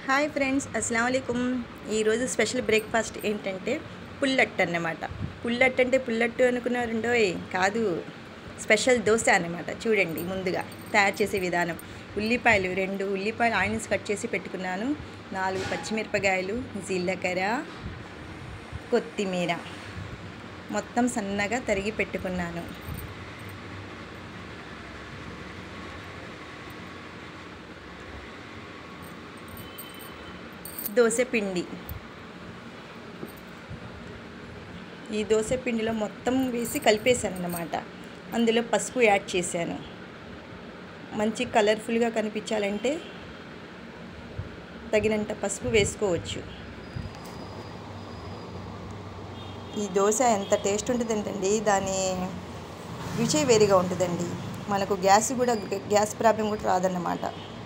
hi friends అస్సలం అయికం ఈరోజు స్పెషల్ బ్రేక్ఫాస్ట్ ఏంటంటే పుల్లట్టు అన్నమాట పుల్లట్టు అంటే పుల్లట్టు అనుకున్నారండోయ్ కాదు స్పెషల్ దోశ అన్నమాట చూడండి ముందుగా తయారు చేసే విధానం ఉల్లిపాయలు రెండు ఉల్లిపాయలు ఆనియన్స్ కట్ చేసి పెట్టుకున్నాను నాలుగు పచ్చిమిరపకాయలు జీలకర్ర కొత్తిమీర మొత్తం సన్నగా తరిగి పెట్టుకున్నాను దోశ పిండి ఈ దోశ పిండిలో మొత్తం వేసి కలిపేశాను అన్నమాట అందులో పసుపు యాడ్ చేశాను మంచి కలర్ఫుల్గా కనిపించాలంటే తగినంత పసుపు వేసుకోవచ్చు ఈ దోశ ఎంత టేస్ట్ ఉంటుందంటండి దాని రుచి వేరుగా ఉంటుందండి మనకు గ్యాస్ కూడా గ్యాస్ ప్రాబ్లం కూడా రాదన్నమాట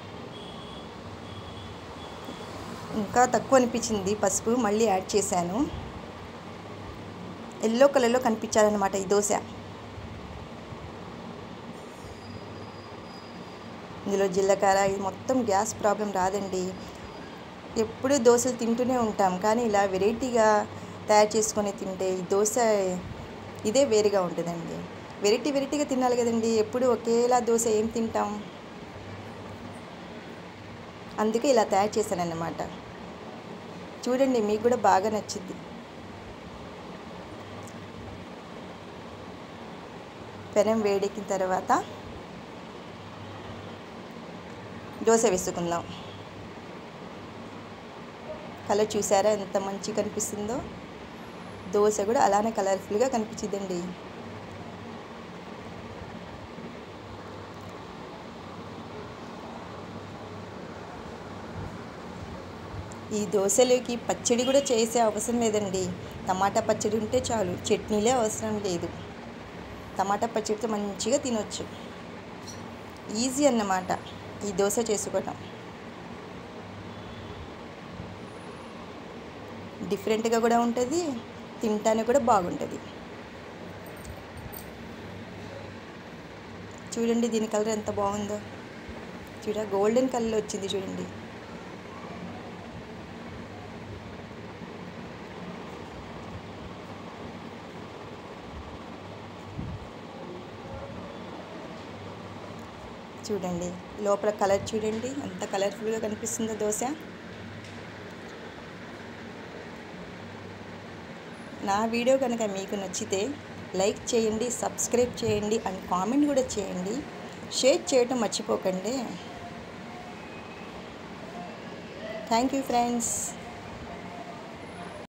ఇంకా తక్కువ అనిపించింది పసుపు మళ్ళీ యాడ్ చేశాను ఎల్లో కలర్లో కనిపించాలన్నమాట ఈ దోశ ఇందులో జీలకర్ర ఇది మొత్తం గ్యాస్ ప్రాబ్లం రాదండి ఎప్పుడు దోశలు తింటూనే ఉంటాం కానీ ఇలా వెరైటీగా తయారు చేసుకొని తింటే ఈ దోశ ఇదే వేరుగా ఉంటుందండి వెరైటీ వెరైటీగా తినాలి కదండి ఎప్పుడు ఒకేలా దోశ ఏం తింటాం అందుకే ఇలా తయారు చేశాను అన్నమాట చూడండి మీకు కూడా బాగా నచ్చింది పెనం వేడెక్కిన తర్వాత దోశ వేసుకుందాం కలర్ చూసారా ఎంత మంచిగా కనిపిస్తుందో దోశ కూడా అలానే కలర్ఫుల్గా కనిపించిందండి ఈ దోశలోకి పచ్చడి కూడా చేసే అవసరం లేదండి టమాటా పచ్చడి ఉంటే చాలు చట్నీలే అవసరం లేదు టమాటా పచ్చడితో మంచిగా తినొచ్చు ఈజీ అన్నమాట ఈ దోశ చేసుకోవటం డిఫరెంట్గా కూడా ఉంటుంది తింటానికి కూడా బాగుంటుంది చూడండి దీని కలర్ ఎంత బాగుందో చూడ గోల్డెన్ కలర్ వచ్చింది చూడండి చూడండి లోపల కలర్ చూడండి ఎంత కలర్ఫుల్గా కనిపిస్తుందో దోశ నా వీడియో కనుక మీకు నచ్చితే లైక్ చేయండి సబ్స్క్రైబ్ చేయండి అండ్ కామెంట్ కూడా చేయండి షేర్ చేయటం మర్చిపోకండి థ్యాంక్ యూ ఫ్రెండ్స్